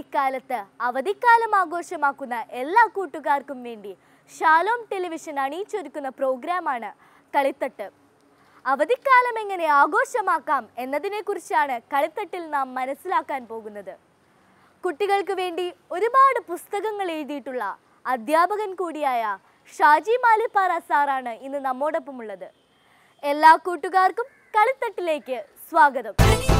ഇക്കാലത്ത് അവധിക്കാലം ആഘോഷമാക്കുന്ന എല്ലാ കൂട്ടുകാർക്കും വേണ്ടി ഷാലോം ടെലിവിഷൻ അണിയിച്ചൊരുക്കുന്ന പ്രോഗ്രാമാണ് കളിത്തട്ട് അവധിക്കാലം എങ്ങനെ ആഘോഷമാക്കാം എന്നതിനെക്കുറിച്ചാണ് കളിത്തട്ടിൽ നാം മനസ്സിലാക്കാൻ പോകുന്നത് കുട്ടികൾക്ക് വേണ്ടി ഒരുപാട് പുസ്തകങ്ങൾ എഴുതിയിട്ടുള്ള അധ്യാപകൻ കൂടിയായ ഷാജി മാലിപ്പാറ സാറാണ് ഇന്ന് നമ്മോടൊപ്പമുള്ളത് എല്ലാ കൂട്ടുകാർക്കും കളിത്തട്ടിലേക്ക് സ്വാഗതം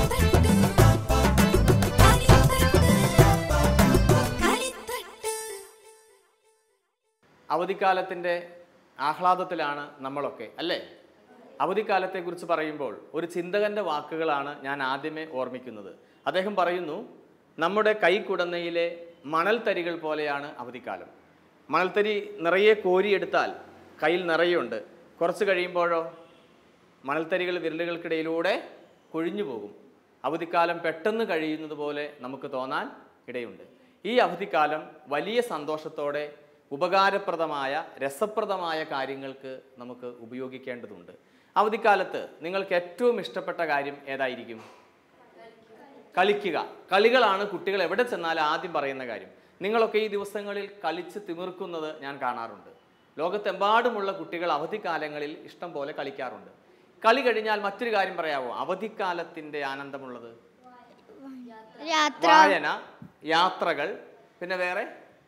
അവധിക്കാലത്തിൻ്റെ ആഹ്ലാദത്തിലാണ് നമ്മളൊക്കെ അല്ലേ അവധിക്കാലത്തെക്കുറിച്ച് പറയുമ്പോൾ ഒരു ചിന്തകൻ്റെ വാക്കുകളാണ് ഞാൻ ആദ്യമേ ഓർമ്മിക്കുന്നത് അദ്ദേഹം പറയുന്നു നമ്മുടെ കൈക്കുടന്നയിലെ മണൽത്തരികൾ പോലെയാണ് അവധിക്കാലം മണൽത്തരി നിറയെ കോരിയെടുത്താൽ കയ്യിൽ നിറയുണ്ട് കുറച്ച് കഴിയുമ്പോഴോ മണൽത്തരികൾ വിരലുകൾക്കിടയിലൂടെ കൊഴിഞ്ഞു പോകും അവധിക്കാലം പെട്ടെന്ന് കഴിയുന്നത് പോലെ നമുക്ക് തോന്നാൻ ഇടയുണ്ട് ഈ അവധിക്കാലം വലിയ സന്തോഷത്തോടെ ഉപകാരപ്രദമായ രസപ്രദമായ കാര്യങ്ങൾക്ക് നമുക്ക് ഉപയോഗിക്കേണ്ടതുണ്ട് അവധിക്കാലത്ത് നിങ്ങൾക്ക് ഏറ്റവും ഇഷ്ടപ്പെട്ട കാര്യം ഏതായിരിക്കും കളിക്കുക കളികളാണ് കുട്ടികൾ എവിടെ ചെന്നാലും ആദ്യം പറയുന്ന കാര്യം നിങ്ങളൊക്കെ ഈ ദിവസങ്ങളിൽ കളിച്ച് തിമിർക്കുന്നത് ഞാൻ കാണാറുണ്ട് ലോകത്തെമ്പാടുമുള്ള കുട്ടികൾ അവധിക്കാലങ്ങളിൽ ഇഷ്ടം പോലെ കളിക്കാറുണ്ട് കളി കഴിഞ്ഞാൽ മറ്റൊരു കാര്യം പറയാവോ അവധിക്കാലത്തിന്റെ ആനന്ദമുള്ളത് യാത്ര വായന യാത്രകൾ പിന്നെ വേറെ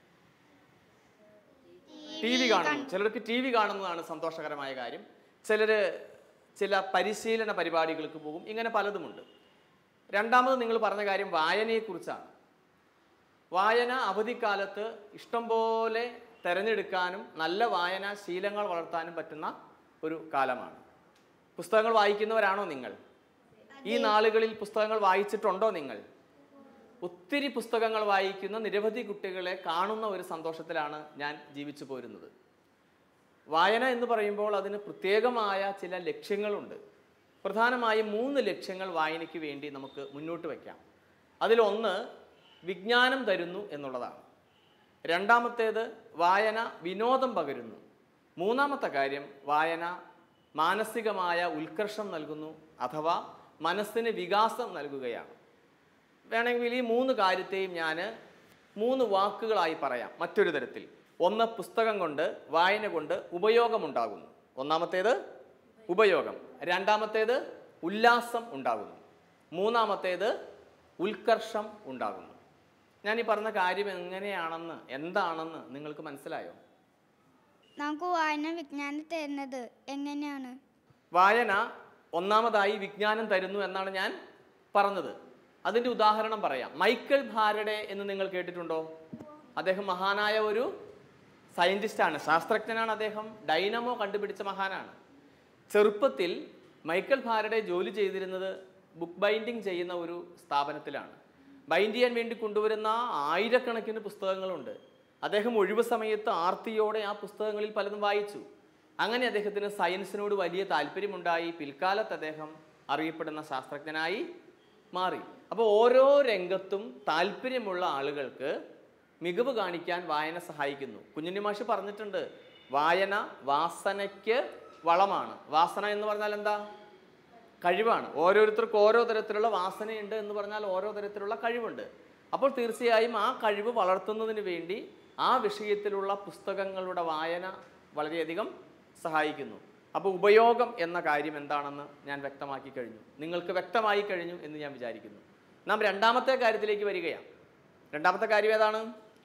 ടി വി കാണുന്നു ചിലർക്ക് ടി വി കാണുന്നതാണ് സന്തോഷകരമായ കാര്യം ചിലർ ചില പരിശീലന പരിപാടികൾക്ക് പോകും ഇങ്ങനെ പലതുമുണ്ട് രണ്ടാമത് നിങ്ങൾ പറഞ്ഞ കാര്യം വായനയെക്കുറിച്ചാണ് വായന അവധിക്കാലത്ത് ഇഷ്ടം പോലെ തിരഞ്ഞെടുക്കാനും നല്ല വായനാ ശീലങ്ങൾ വളർത്താനും പറ്റുന്ന ഒരു കാലമാണ് പുസ്തകങ്ങൾ വായിക്കുന്നവരാണോ നിങ്ങൾ ഈ നാളുകളിൽ പുസ്തകങ്ങൾ വായിച്ചിട്ടുണ്ടോ നിങ്ങൾ ഒത്തിരി പുസ്തകങ്ങൾ വായിക്കുന്ന നിരവധി കുട്ടികളെ കാണുന്ന ഒരു സന്തോഷത്തിലാണ് ഞാൻ ജീവിച്ചു പോരുന്നത് വായന എന്ന് പറയുമ്പോൾ അതിന് പ്രത്യേകമായ ചില ലക്ഷ്യങ്ങളുണ്ട് പ്രധാനമായും മൂന്ന് ലക്ഷ്യങ്ങൾ വായനയ്ക്ക് വേണ്ടി നമുക്ക് മുന്നോട്ട് വയ്ക്കാം അതിലൊന്ന് വിജ്ഞാനം തരുന്നു എന്നുള്ളതാണ് രണ്ടാമത്തേത് വായന വിനോദം പകരുന്നു മൂന്നാമത്തെ കാര്യം വായന മാനസികമായ ഉത്കർഷം നൽകുന്നു അഥവാ മനസ്സിന് വികാസം നൽകുകയാണ് വേണമെങ്കിൽ ഈ മൂന്ന് കാര്യത്തെയും ഞാൻ മൂന്ന് വാക്കുകളായി പറയാം മറ്റൊരു തരത്തിൽ ഒന്ന് പുസ്തകം കൊണ്ട് വായന കൊണ്ട് ഉപയോഗമുണ്ടാകുന്നു ഒന്നാമത്തേത് ഉപയോഗം രണ്ടാമത്തേത് ഉല്ലാസം ഉണ്ടാകുന്നു മൂന്നാമത്തേത് ഉത്കർഷം ഉണ്ടാകുന്നു ഞാൻ ഈ പറഞ്ഞ കാര്യം എങ്ങനെയാണെന്ന് എന്താണെന്ന് നിങ്ങൾക്ക് മനസ്സിലായോ നമുക്ക് വായന വിജ്ഞാനം തരുന്നത് എങ്ങനെയാണ് വായന ഒന്നാമതായി വിജ്ഞാനം തരുന്നു എന്നാണ് ഞാൻ പറഞ്ഞത് അതിൻ്റെ ഉദാഹരണം പറയാം മൈക്കൽ ഭാരഡെ എന്ന് നിങ്ങൾ കേട്ടിട്ടുണ്ടോ അദ്ദേഹം മഹാനായ ഒരു സയൻറ്റിസ്റ്റാണ് ശാസ്ത്രജ്ഞനാണ് അദ്ദേഹം ഡൈനമോ കണ്ടുപിടിച്ച മഹാനാണ് ചെറുപ്പത്തിൽ മൈക്കൽ ഭാരഡെ ജോലി ചെയ്തിരുന്നത് ബുക്ക് ബൈൻഡിങ് ചെയ്യുന്ന ഒരു സ്ഥാപനത്തിലാണ് ബൈൻഡ് ചെയ്യാൻ വേണ്ടി കൊണ്ടുവരുന്ന ആയിരക്കണക്കിന് പുസ്തകങ്ങളുണ്ട് അദ്ദേഹം ഒഴിവ് സമയത്ത് ആർത്തിയോടെ ആ പുസ്തകങ്ങളിൽ പലതും വായിച്ചു അങ്ങനെ അദ്ദേഹത്തിന് സയൻസിനോട് വലിയ താല്പര്യമുണ്ടായി പിൽക്കാലത്ത് അദ്ദേഹം അറിയപ്പെടുന്ന ശാസ്ത്രജ്ഞനായി മാറി അപ്പോൾ ഓരോ രംഗത്തും താല്പര്യമുള്ള ആളുകൾക്ക് മികവ് കാണിക്കാൻ വായന സഹായിക്കുന്നു കുഞ്ഞുണ്ണി മാഷ് പറഞ്ഞിട്ടുണ്ട് വായന വാസനയ്ക്ക് വളമാണ് വാസന എന്ന് പറഞ്ഞാൽ എന്താ കഴിവാണ് ഓരോരുത്തർക്കും ഓരോ തരത്തിലുള്ള വാസനയുണ്ട് എന്ന് പറഞ്ഞാൽ ഓരോ തരത്തിലുള്ള കഴിവുണ്ട് അപ്പോൾ തീർച്ചയായും ആ കഴിവ് വളർത്തുന്നതിന് വേണ്ടി ആ വിഷയത്തിലുള്ള പുസ്തകങ്ങളുടെ വായന വളരെയധികം സഹായിക്കുന്നു അപ്പോൾ ഉപയോഗം എന്ന കാര്യം എന്താണെന്ന് ഞാൻ വ്യക്തമാക്കി കഴിഞ്ഞു നിങ്ങൾക്ക് വ്യക്തമായി കഴിഞ്ഞു എന്ന് ഞാൻ വിചാരിക്കുന്നു നാം രണ്ടാമത്തെ കാര്യത്തിലേക്ക് വരികയാണ് രണ്ടാമത്തെ കാര്യം ഏതാണ്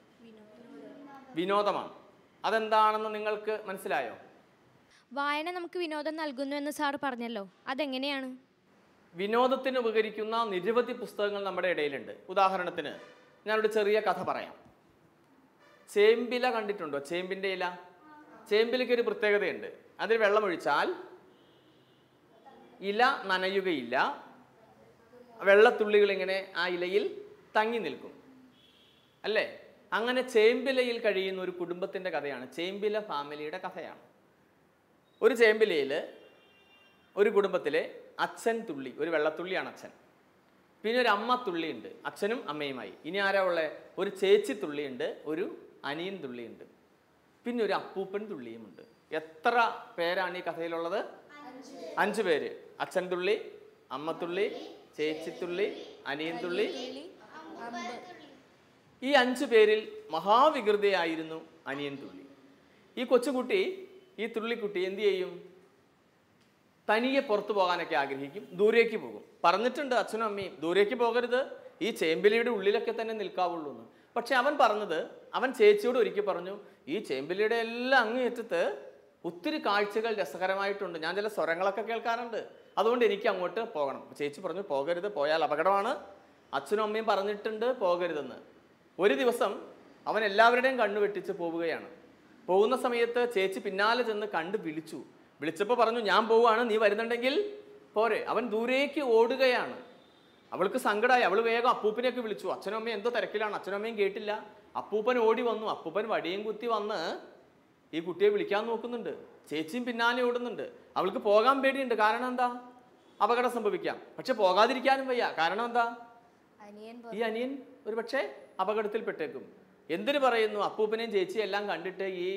വിനോദമാണ് അതെന്താണെന്ന് നിങ്ങൾക്ക് മനസ്സിലായോ വായന നമുക്ക് വിനോദം നൽകുന്നു എന്ന് സാർ പറഞ്ഞല്ലോ അതെങ്ങനെയാണ് വിനോദത്തിന് ഉപകരിക്കുന്ന നിരവധി പുസ്തകങ്ങൾ നമ്മുടെ ഇടയിലുണ്ട് ഉദാഹരണത്തിന് ഞാനൊരു ചെറിയ കഥ പറയാം ചേമ്പില കണ്ടിട്ടുണ്ടോ ചേമ്പിൻ്റെ ഇല ചേമ്പിലയ്ക്ക് ഒരു പ്രത്യേകതയുണ്ട് അതിൽ വെള്ളമൊഴിച്ചാൽ ഇല നനയുകയില്ല വെള്ളത്തുള്ളികൾ ഇങ്ങനെ ആ ഇലയിൽ തങ്ങി നിൽക്കും അല്ലേ അങ്ങനെ ചേമ്പിലയിൽ കഴിയുന്ന ഒരു കുടുംബത്തിൻ്റെ കഥയാണ് ചേമ്പില ഫാമിലിയുടെ കഥയാണ് ഒരു ചേമ്പിലയിൽ ഒരു കുടുംബത്തിലെ അച്ഛൻ തുള്ളി ഒരു വെള്ളത്തുള്ളിയാണ് അച്ഛൻ പിന്നെ ഒരു അമ്മ തുള്ളിയുണ്ട് അച്ഛനും അമ്മയുമായി ഇനി ആരാ ഉള്ളത് ഒരു ചേച്ചി തുള്ളിയുണ്ട് ഒരു അനിയൻ തുള്ളിയുണ്ട് പിന്നെ ഒരു അപ്പൂപ്പൻ തുള്ളിയുമുണ്ട് എത്ര പേരാണ് ഈ കഥയിലുള്ളത് അഞ്ചു പേര് അച്ഛൻ തുള്ളി അമ്മ തുള്ളി ചേച്ചി തുള്ളി അനിയൻ തുള്ളി ഈ അഞ്ചു പേരിൽ മഹാവികൃതയായിരുന്നു അനിയൻ തുള്ളി ഈ കൊച്ചുകുട്ടി ഈ തുള്ളിക്കുട്ടി എന്ത് ചെയ്യും തനിയെ പുറത്തു പോകാനൊക്കെ ആഗ്രഹിക്കും ദൂരേക്ക് പോകും പറഞ്ഞിട്ടുണ്ട് അച്ഛനും അമ്മയും ദൂരേക്ക് പോകരുത് ഈ ചേമ്പിലിയുടെ ഉള്ളിലൊക്കെ തന്നെ നിൽക്കാവുള്ളൂ എന്ന് പക്ഷെ അവൻ പറഞ്ഞത് അവൻ ചേച്ചിയോട് ഒരിക്കൽ പറഞ്ഞു ഈ ചേമ്പിലിയുടെ എല്ലാം അങ്ങേയറ്റത്ത് ഒത്തിരി കാഴ്ചകൾ രസകരമായിട്ടുണ്ട് ഞാൻ ചില സ്വരങ്ങളൊക്കെ കേൾക്കാറുണ്ട് അതുകൊണ്ട് എനിക്ക് അങ്ങോട്ട് പോകണം അപ്പൊ ചേച്ചി പറഞ്ഞു പോകരുത് പോയാൽ അപകടമാണ് അച്ഛനും അമ്മയും പറഞ്ഞിട്ടുണ്ട് പോകരുതെന്ന് ഒരു ദിവസം അവൻ എല്ലാവരുടെയും കണ്ണു വെട്ടിച്ച് പോവുകയാണ് പോകുന്ന സമയത്ത് ചേച്ചി പിന്നാലെ ചെന്ന് കണ്ട് വിളിച്ചു വിളിച്ചപ്പോൾ പറഞ്ഞു ഞാൻ പോവാണ് നീ വരുന്നുണ്ടെങ്കിൽ പോരെ അവൻ ദൂരേക്ക് ഓടുകയാണ് അവൾക്ക് സങ്കടമായി അവൾ വേഗം അപ്പൂപ്പനെയൊക്കെ വിളിച്ചു അച്ഛനും അമ്മയും എന്തോ തിരക്കിലാണ് അച്ഛനും അമ്മയും കേട്ടില്ല അപ്പൂപ്പൻ ഓടി വന്നു അപ്പൂപ്പൻ വടിയും കുത്തി വന്ന് ഈ കുട്ടിയെ വിളിക്കാൻ നോക്കുന്നുണ്ട് ചേച്ചിയും പിന്നാലെ ഓടുന്നുണ്ട് അവൾക്ക് പോകാൻ പേടിയുണ്ട് കാരണം എന്താ അപകടം സംഭവിക്കാം പക്ഷെ പോകാതിരിക്കാനും വയ്യ കാരണം എന്താ അനിയൻ ഈ അനിയൻ ഒരു പക്ഷേ അപകടത്തിൽപ്പെട്ടേക്കും എന്തിനു പറയുന്നു അപ്പൂപ്പനെയും ചേച്ചിയും എല്ലാം കണ്ടിട്ട് ഈ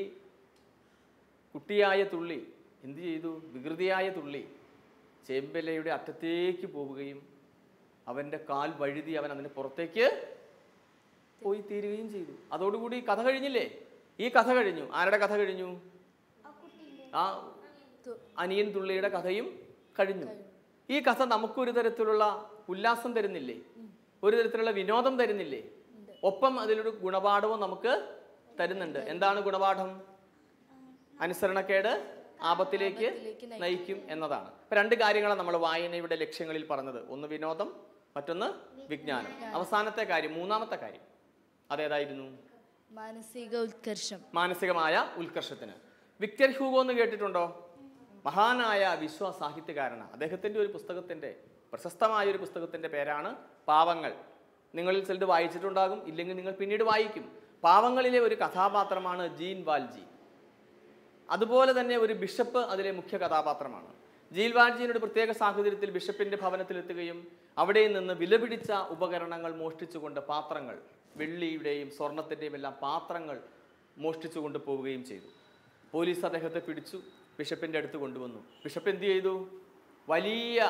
കുട്ടിയായ തുള്ളി എന്ത് ചെയ്തു വികൃതിയായ തുള്ളി ചേമ്പലയുടെ അറ്റത്തേക്ക് പോവുകയും അവൻ്റെ കാൽ വഴുതി അവൻ അതിന് പുറത്തേക്ക് പോയി തീരുകയും ചെയ്തു അതോടുകൂടി കഥ കഴിഞ്ഞില്ലേ ഈ കഥ കഴിഞ്ഞു ആരുടെ കഥ കഴിഞ്ഞു ആ അനിയൻ തുള്ളിയുടെ കഥയും കഴിഞ്ഞു ഈ കഥ നമുക്കൊരു തരത്തിലുള്ള ഉല്ലാസം തരുന്നില്ലേ ഒരു തരത്തിലുള്ള വിനോദം തരുന്നില്ലേ ഒപ്പം അതിലൊരു ഗുണപാഠവും നമുക്ക് തരുന്നുണ്ട് എന്താണ് ഗുണപാഠം അനുസരണക്കേട് ആപത്തിലേക്ക് നയിക്കും എന്നതാണ് ഇപ്പൊ രണ്ട് കാര്യങ്ങളാണ് നമ്മൾ വായനയുടെ ലക്ഷ്യങ്ങളിൽ പറഞ്ഞത് ഒന്ന് വിനോദം മറ്റൊന്ന് വിജ്ഞാനം അവസാനത്തെ കാര്യം മൂന്നാമത്തെ കാര്യം അതേതായിരുന്നു മാനസിക ഉത്കർഷം മാനസികമായ ഉത്കർഷത്തിന് വിക്ടർ ഹ്യൂഗോ എന്ന് കേട്ടിട്ടുണ്ടോ മഹാനായ വിശ്വ സാഹിത്യകാരനാണ് അദ്ദേഹത്തിൻ്റെ ഒരു പുസ്തകത്തിൻ്റെ പ്രശസ്തമായ ഒരു പുസ്തകത്തിൻ്റെ പേരാണ് പാവങ്ങൾ നിങ്ങളിൽ ചിലത് വായിച്ചിട്ടുണ്ടാകും ഇല്ലെങ്കിൽ നിങ്ങൾ പിന്നീട് വായിക്കും പാവങ്ങളിലെ ഒരു കഥാപാത്രമാണ് ജീൻ വാൽജി അതുപോലെ തന്നെ ഒരു ബിഷപ്പ് അതിലെ മുഖ്യ കഥാപാത്രമാണ് ജീൽ വാൽജിയുടെ ഒരു പ്രത്യേക സാഹചര്യത്തിൽ ബിഷപ്പിന്റെ ഭവനത്തിലെത്തുകയും അവിടെ നിന്ന് വിലപിടിച്ച ഉപകരണങ്ങൾ മോഷ്ടിച്ചുകൊണ്ട് പാത്രങ്ങൾ വെള്ളിയുടെയും സ്വർണത്തിൻ്റെയും എല്ലാം പാത്രങ്ങൾ മോഷ്ടിച്ചു കൊണ്ട് പോവുകയും ചെയ്തു പോലീസ് അദ്ദേഹത്തെ പിടിച്ചു ബിഷപ്പിന്റെ അടുത്ത് കൊണ്ടുവന്നു ബിഷപ്പ് എന്ത് ചെയ്തു വലിയ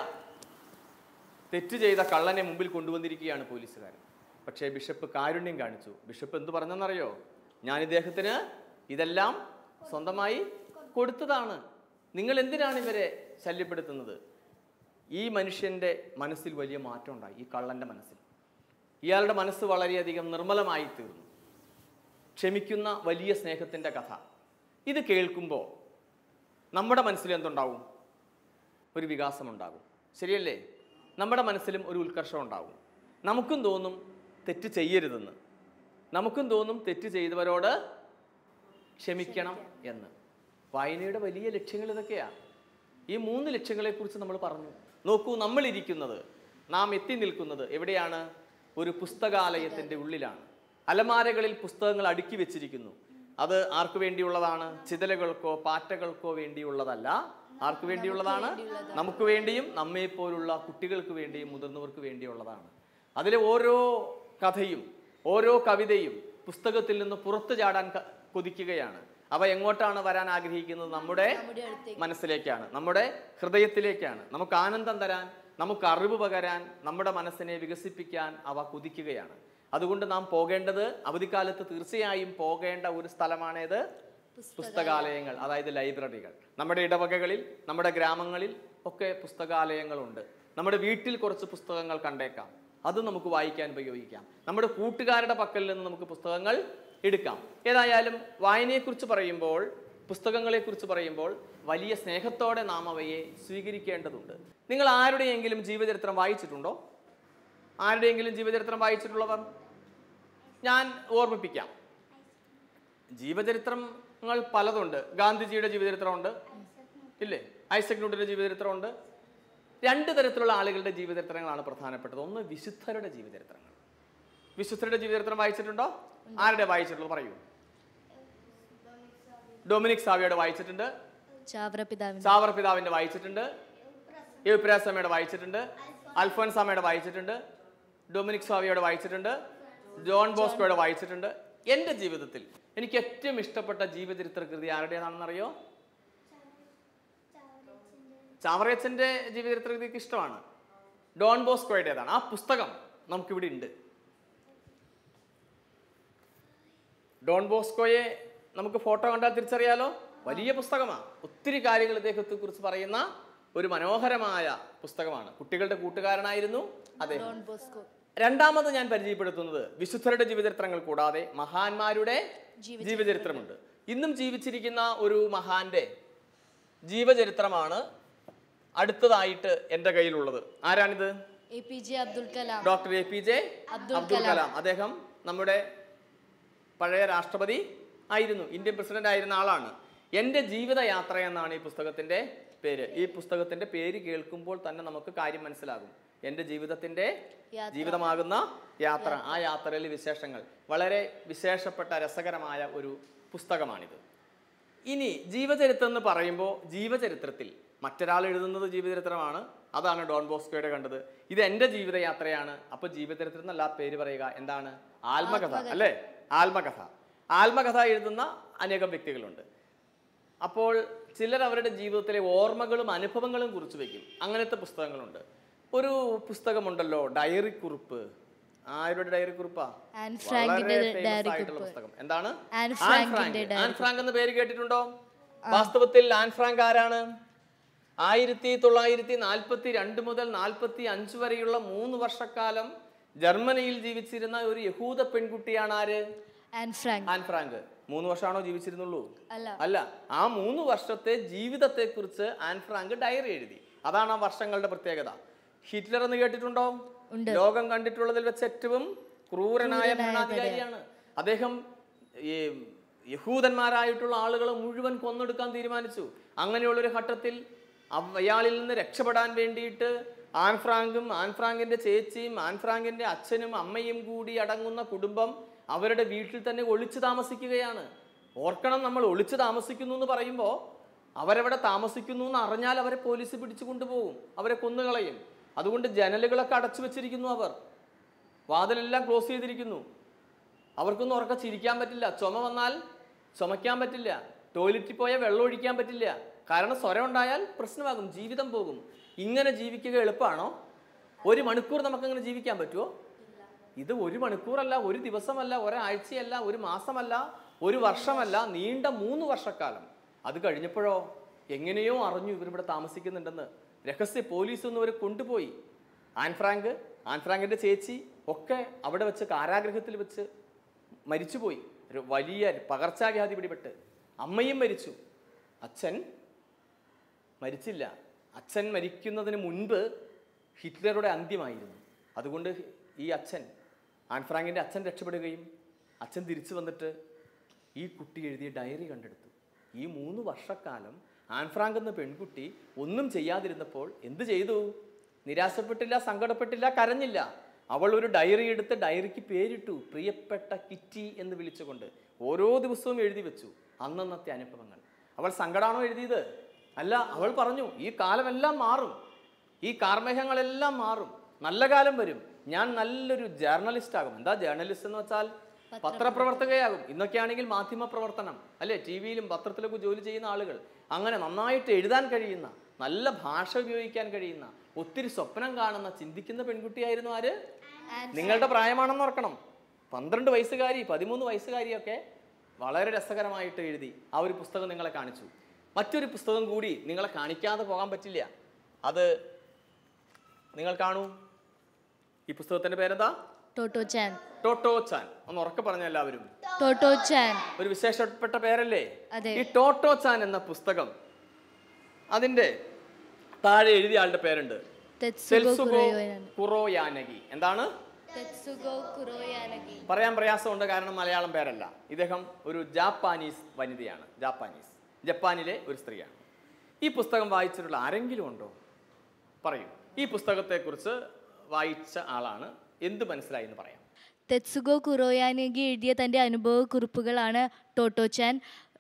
തെറ്റ് ചെയ്ത കള്ളനെ മുമ്പിൽ കൊണ്ടുവന്നിരിക്കുകയാണ് പോലീസുകാരൻ പക്ഷേ ബിഷപ്പ് കാരുണ്യം കാണിച്ചു ബിഷപ്പ് എന്ത് പറഞ്ഞെന്നറിയോ ഞാൻ ഇദ്ദേഹത്തിന് ഇതെല്ലാം സ്വന്തമായി കൊടുത്തതാണ് നിങ്ങൾ എന്തിനാണ് ഇവരെ ശല്യപ്പെടുത്തുന്നത് ഈ മനുഷ്യൻ്റെ മനസ്സിൽ വലിയ മാറ്റം ഉണ്ടായി ഈ കള്ളൻ്റെ മനസ്സിൽ ഇയാളുടെ മനസ്സ് വളരെയധികം നിർമ്മലമായി തീർന്നു ക്ഷമിക്കുന്ന വലിയ സ്നേഹത്തിൻ്റെ കഥ ഇത് കേൾക്കുമ്പോൾ നമ്മുടെ മനസ്സിൽ എന്തുണ്ടാവും ഒരു വികാസമുണ്ടാകും ശരിയല്ലേ നമ്മുടെ മനസ്സിലും ഒരു ഉത്കർഷം ഉണ്ടാകും നമുക്കും തോന്നും തെറ്റ് ചെയ്യരുതെന്ന് നമുക്കും തോന്നും തെറ്റ് ചെയ്തവരോട് ക്ഷമിക്കണം എന്ന് വായനയുടെ വലിയ ലക്ഷ്യങ്ങൾ ഇതൊക്കെയാണ് ഈ മൂന്ന് ലക്ഷ്യങ്ങളെക്കുറിച്ച് നമ്മൾ പറഞ്ഞു നോക്കൂ നമ്മൾ ഇരിക്കുന്നത് നാം എത്തി നിൽക്കുന്നത് എവിടെയാണ് ഒരു പുസ്തകാലയത്തിൻ്റെ ഉള്ളിലാണ് അലമാരകളിൽ പുസ്തകങ്ങൾ അടുക്കി വെച്ചിരിക്കുന്നു അത് ആർക്കു വേണ്ടിയുള്ളതാണ് ചിതലകൾക്കോ പാറ്റകൾക്കോ വേണ്ടിയുള്ളതല്ല ആർക്കു വേണ്ടിയുള്ളതാണ് നമുക്ക് വേണ്ടിയും നമ്മെപ്പോലുള്ള കുട്ടികൾക്ക് വേണ്ടിയും മുതിർന്നവർക്ക് വേണ്ടിയുള്ളതാണ് അതിലെ ഓരോ കഥയും ഓരോ കവിതയും പുസ്തകത്തിൽ നിന്ന് പുറത്തു ചാടാൻ ക- കൊതിക്കുകയാണ് അവ എങ്ങോട്ടാണ് വരാൻ ആഗ്രഹിക്കുന്നത് നമ്മുടെ മനസ്സിലേക്കാണ് നമ്മുടെ ഹൃദയത്തിലേക്കാണ് നമുക്ക് ആനന്ദം തരാൻ നമുക്ക് അറിവ് പകരാൻ നമ്മുടെ മനസ്സിനെ വികസിപ്പിക്കാൻ അവ കുതിക്കുകയാണ് അതുകൊണ്ട് നാം പോകേണ്ടത് അവധിക്കാലത്ത് തീർച്ചയായും പോകേണ്ട ഒരു സ്ഥലമാണേത് പുസ്തകാലയങ്ങൾ അതായത് ലൈബ്രറികൾ നമ്മുടെ ഇടവകകളിൽ നമ്മുടെ ഗ്രാമങ്ങളിൽ ഒക്കെ പുസ്തകാലയങ്ങളുണ്ട് നമ്മുടെ വീട്ടിൽ കുറച്ച് പുസ്തകങ്ങൾ കണ്ടേക്കാം അത് നമുക്ക് വായിക്കാൻ ഉപയോഗിക്കാം നമ്മുടെ കൂട്ടുകാരുടെ പക്കൽ നിന്ന് നമുക്ക് പുസ്തകങ്ങൾ എടുക്കാം ഏതായാലും വായനയെക്കുറിച്ച് പറയുമ്പോൾ പുസ്തകങ്ങളെക്കുറിച്ച് പറയുമ്പോൾ വലിയ സ്നേഹത്തോടെ നാം അവയെ സ്വീകരിക്കേണ്ടതുണ്ട് നിങ്ങൾ ആരുടെയെങ്കിലും ജീവചരിത്രം വായിച്ചിട്ടുണ്ടോ ആരുടെയെങ്കിലും ജീവചരിത്രം വായിച്ചിട്ടുള്ളവർ ഞാൻ ഓർമ്മിപ്പിക്കാം ജീവചരിത്രങ്ങൾ പലതുണ്ട് ഗാന്ധിജിയുടെ ജീവചരിത്രമുണ്ട് ഇല്ലേ ഐസക് ന്യൂട്ടന്റെ ജീവചരിത്രമുണ്ട് രണ്ട് തരത്തിലുള്ള ആളുകളുടെ ജീവചരിത്രങ്ങളാണ് പ്രധാനപ്പെട്ടത് ഒന്ന് വിശുദ്ധരുടെ ജീവചരിത്രങ്ങൾ വിശുദ്ധരുടെ ജീവചരിത്രം വായിച്ചിട്ടുണ്ടോ ആരുടെ വായിച്ചിട്ടുള്ളത് പറയൂ ഡൊമിനിക് സാവിയുടെ വായിച്ചിട്ടുണ്ട് ചാവറ പിതാവിന് സാവർ പിതാവിന്റെ വായിച്ചിട്ടുണ്ട് യുപ്രാസമ്മയുടെ വായിച്ചിട്ടുണ്ട് അൽഫോൻസാമയുടെ വായിച്ചിട്ടുണ്ട് ഡൊമിനിക് സ്വാവിയുടെ വായിച്ചിട്ടുണ്ട് ജോൺ ബോസ്കോയുടെ വായിച്ചിട്ടുണ്ട് എൻ്റെ ജീവിതത്തിൽ എനിക്ക് ഏറ്റവും ഇഷ്ടപ്പെട്ട ജീവചരിത്ര കൃതി ആരുടേതാണെന്നറിയോ ചാവറയച്ചൻ്റെ ജീവചരിത്ര കൃതിക്ക് ഇഷ്ടമാണ് ഡോൺ ബോസ്കോയുടേതാണ് ആ പുസ്തകം നമുക്കിവിടെ ഉണ്ട് ഡോൺ ബോസ്കോയെ നമുക്ക് ഫോട്ടോ കണ്ടാൽ തിരിച്ചറിയാലോ വലിയ പുസ്തകമാണ് ഒത്തിരി കാര്യങ്ങൾ ഇദ്ദേഹത്തെ കുറിച്ച് പറയുന്ന ഒരു മനോഹരമായ പുസ്തകമാണ് കുട്ടികളുടെ കൂട്ടുകാരനായിരുന്നു അദ്ദേഹം ഡോൺ ബോസ്കോ രണ്ടാമത് ഞാൻ പരിചയപ്പെടുത്തുന്നത് വിശുദ്ധരുടെ ജീവചരിത്രങ്ങൾ കൂടാതെ മഹാന്മാരുടെ ജീവചരിത്രമുണ്ട് ഇന്നും ജീവിച്ചിരിക്കുന്ന ഒരു മഹാന്റെ ജീവചരിത്രമാണ് അടുത്തതായിട്ട് എൻ്റെ കയ്യിലുള്ളത് ആരാണിത് A P J Abdul Kalam doctor A P J Abdul Abdul Kalam അദ്ദേഹം നമ്മുടെ പഴയ രാഷ്ട്രപതി ആയിരുന്നു ഇന്ത്യൻ പ്രസിഡന്റ് ആയിരുന്ന ആളാണ് എൻ്റെ ജീവിതയാത്ര എന്നാണ് ഈ പുസ്തകത്തിന്റെ പേര് ഈ പുസ്തകത്തിന്റെ പേര് കേൾക്കുമ്പോൾ തന്നെ നമുക്ക് കാര്യം മനസ്സിലാകും എൻ്റെ ജീവിതത്തിന്റെ യാത്ര. ജീവിതമാകുന്ന യാത്ര ആ യാത്രയിലെ വിശേഷങ്ങൾ വളരെ വിശേഷപ്പെട്ട രസകരമായ ഒരു പുസ്തകമാണിത് ഇനി ജീവചരിത്രം എന്ന് പറയുമ്പോൾ ജീവചരിത്രത്തിൽ മറ്റൊരാൾ എഴുതുന്നത് ജീവചരിത്രമാണ് അതാണ് ഡോൺ ബോസ്കോയുടെ കണ്ടത് ഇത് എൻ്റെ ജീവിതയാത്രയാണ് അപ്പൊ ജീവചരിത്രം എന്നല്ല പേര് പറയുക എന്താണ് ആത്മകഥ അല്ലേ ആത്മകഥ ആത്മകഥ എഴുതുന്ന അനേകം വ്യക്തികളുണ്ട് അപ്പോൾ ചിലർ അവരുടെ ജീവിതത്തിലെ ഓർമ്മകളും അനുഭവങ്ങളും കുറിച്ച് വയ്ക്കും അങ്ങനത്തെ പുസ്തകങ്ങളുണ്ട് ഒരു പുസ്തകമുണ്ടല്ലോ ഡയറി കുറിപ്പ് ആരുടെ ഡയറി കുറിപ്പാ ആൻ ഫ്രാങ്കിന്റെ വളരെ famous ഡയറി ആയിട്ടുള്ള കുറിപ്പ്. പുസ്തകം എന്താണ് ആൻ ആൻ ഫ്രാങ്കിന്റെ ഫ്രാങ്ക്. ആൻ ഫ്രാങ്ക് എന്ന പേര് കേട്ടിട്ടുണ്ടോ വാസ്തവത്തിൽ ആൻ ഫ്രാങ്ക് ആരാണ് ആയിരത്തി തൊള്ളായിരത്തി നാൽപ്പത്തി രണ്ട് മുതൽ നാൽപ്പത്തി അഞ്ച് വരെയുള്ള മൂന്ന് വർഷക്കാലം ജർമ്മനിയിൽ ജീവിച്ചിരുന്ന ഒരു യഹൂദ പെൺകുട്ടിയാണ് ആര് ആൻ ഫ്രാങ്ക് ആൻ ഫ്രാങ്ക് മൂന്ന് വർഷമാണോ ജീവിച്ചിരുന്നുള്ളൂ അല്ല അല്ല ആ മൂന്ന് വർഷത്തെ ജീവിതത്തെക്കുറിച്ച് ആൻ ഫ്രാങ്ക് ഡയറി എഴുതി അതാണ് ആ വർഷങ്ങളുടെ പ്രത്യേകത ഹിറ്റ്ലർ എന്ന് കേട്ടിട്ടുണ്ടോ ലോകം കണ്ടിട്ടുള്ളതിൽ വെച്ച് ഏറ്റവും ക്രൂരനായ ഭരണാധികാരിയാണ് അദ്ദേഹം ഈ യഹൂദന്മാരായിട്ടുള്ള ആളുകളെ മുഴുവൻ കൊന്നെടുക്കാൻ തീരുമാനിച്ചു അങ്ങനെയുള്ള ഒരു ഘട്ടത്തിൽ അവ- അയാളിൽ നിന്ന് രക്ഷപ്പെടാൻ വേണ്ടിയിട്ട് ആൻ ഫ്രാങ്കും ആൻ ഫ്രാങ്കിന്റെ ചേച്ചിയും ആൻ ഫ്രാങ്കിന്റെ അച്ഛനും അമ്മയും കൂടി അടങ്ങുന്ന കുടുംബം അവരുടെ വീട്ടിൽ തന്നെ ഒളിച്ചു താമസിക്കുകയാണ് ഓർക്കണം നമ്മൾ ഒളിച്ചു താമസിക്കുന്നു എന്ന് പറയുമ്പോൾ അവരവിടെ താമസിക്കുന്നു എന്ന് അറിഞ്ഞാൽ അവരെ പോലീസ് പിടിച്ചു കൊണ്ടുപോകും അവരെ കൊന്നുകളയും അതുകൊണ്ട് ജനലുകളൊക്കെ അടച്ചു വെച്ചിരിക്കുന്നു അവർ വാതിലെല്ലാം ക്ലോസ് ചെയ്തിരിക്കുന്നു അവർക്കൊന്നും ഉറക്കം ചിരിക്കാൻ പറ്റില്ല ചുമ വന്നാൽ ചുമയ്ക്കാൻ പറ്റില്ല ടോയ്ലറ്റിൽ പോയാൽ വെള്ളം ഒഴിക്കാൻ പറ്റില്ല കാരണം സ്വരം ഉണ്ടായാൽ പ്രശ്നമാകും ജീവിതം പോകും ഇങ്ങനെ ജീവിക്കുക എളുപ്പമാണോ ഒരു മണിക്കൂർ നമുക്കങ്ങനെ ജീവിക്കാൻ പറ്റുമോ ഇത് ഒരു മണിക്കൂറല്ല ഒരു ദിവസമല്ല ഒരാഴ്ചയല്ല ഒരു മാസമല്ല ഒരു വർഷമല്ല നീണ്ട മൂന്ന് വർഷക്കാലം അത് കഴിഞ്ഞപ്പോഴോ എങ്ങനെയോ അറിഞ്ഞു ഇവരിവിടെ താമസിക്കുന്നുണ്ടെന്ന് രഹസ്യ പോലീസ് ഒന്നും ഇവരെ കൊണ്ടുപോയി ആൻ ഫ്രാങ്ക് ആൻ ഫ്രാങ്കിന്റെ ചേച്ചി ഒക്കെ അവിടെ വെച്ച് കാരാഗ്രഹത്തിൽ വെച്ച് മരിച്ചുപോയി ഒരു വലിയ പകർച്ചാവ്യാധി പിടിപെട്ട് അമ്മയും മരിച്ചു അച്ഛൻ മരിച്ചില്ല അച്ഛൻ മരിക്കുന്നതിന് മുൻപ് ഹിറ്റ്ലറുടെ അന്ത്യമായിരുന്നു അതുകൊണ്ട് ഈ അച്ഛൻ ആൻ ഫ്രാങ്കിൻ്റെ അച്ഛൻ രക്ഷപ്പെടുകയും അച്ഛൻ തിരിച്ചു വന്നിട്ട് ഈ കുട്ടി എഴുതിയ ഡയറി കണ്ടെടുത്തു ഈ മൂന്ന് വർഷക്കാലം ആൻ ഫ്രാങ്ക് എന്ന പെൺകുട്ടി ഒന്നും ചെയ്യാതിരുന്നപ്പോൾ എന്ത് ചെയ്തു നിരാശപ്പെട്ടില്ല സങ്കടപ്പെട്ടില്ല കരഞ്ഞില്ല അവൾ ഒരു ഡയറി എടുത്ത് ഡയറിക്ക് പേരിട്ടു പ്രിയപ്പെട്ട കിറ്റി എന്ന് വിളിച്ചുകൊണ്ട് ഓരോ ദിവസവും എഴുതി വെച്ചു അന്നന്നത്തെ അനുഭവങ്ങൾ അവൾ സങ്കടമാണോ എഴുതിയത് അല്ല അവൾ പറഞ്ഞു ഈ കാലമെല്ലാം മാറും ഈ കാർമേഘങ്ങളെല്ലാം മാറും നല്ല കാലം വരും ഞാൻ നല്ലൊരു ജേർണലിസ്റ്റ് ആകും എന്താ ജേർണലിസ്റ്റ് എന്ന് വെച്ചാൽ പത്രപ്രവർത്തകയാകും ഇന്നൊക്കെയാണെങ്കിൽ മാധ്യമ പ്രവർത്തനം അല്ലെ ടി വിയിലും പത്രത്തിലൊക്കെ ജോലി ചെയ്യുന്ന ആളുകൾ അങ്ങനെ നന്നായിട്ട് എഴുതാൻ കഴിയുന്ന നല്ല ഭാഷ ഉപയോഗിക്കാൻ കഴിയുന്ന ഒത്തിരി സ്വപ്നം കാണുന്ന ചിന്തിക്കുന്ന പെൺകുട്ടിയായിരുന്നു ആര് നിങ്ങളുടെ പ്രായമാണെന്ന് ഓർക്കണം പന്ത്രണ്ട് വയസ്സുകാരി പതിമൂന്ന് വയസ്സുകാരിയൊക്കെ വളരെ രസകരമായിട്ട് എഴുതി ആ ഒരു പുസ്തകം നിങ്ങളെ കാണിച്ചു മറ്റൊരു പുസ്തകം കൂടി നിങ്ങളെ കാണിക്കാതെ പോകാൻ പറ്റില്ല അത് നിങ്ങൾ കാണൂ ഈ പുസ്തകത്തിന്റെ പേരെന്താ ടോട്ടോ ചാൻ ടോട്ടോ ചാൻ ഒന്ന് ഉറക്കെ പറഞ്ഞ എല്ലാവരും ടോട്ടോ ചാൻ ഒരു വിശേഷപ്പെട്ട പേരല്ലേ അതെ. ഈ ടോട്ടോ ചാൻ എന്ന പുസ്തകം അതിന്റെ താഴെ എഴുതിയ ആളുടെ പേരുണ്ട് തെത്സുഗോ സെൽസുഗോ കുറോയാന കുറോയാനഗി എന്താണ് തെത്സുഗോ കുറോയാനഗി പറയാൻ പ്രയാസമുണ്ട് കാരണം മലയാളം പേരല്ല ഇദ്ദേഹം ഒരു ജാപ്പാനീസ് വനിതയാണ് ജാപ്പാനീസ് ജപ്പാനിലെ ഒരു സ്ത്രീയാണ് ഈ പുസ്തകം വായിച്ചിട്ടുള്ള ആരെങ്കിലും ഉണ്ടോ പറയൂ ഈ പുസ്തകത്തെക്കുറിച്ച് വായിച്ച ആളാണ് എന്ത് മനസ്സിലായി എന്ന് പറയാം തെത്സുഗോ കുറോയാനഗി എഴുതിയ തൻ്റെ അനുഭവക്കുറിപ്പുകളാണ് ടോട്ടോ ചാൻ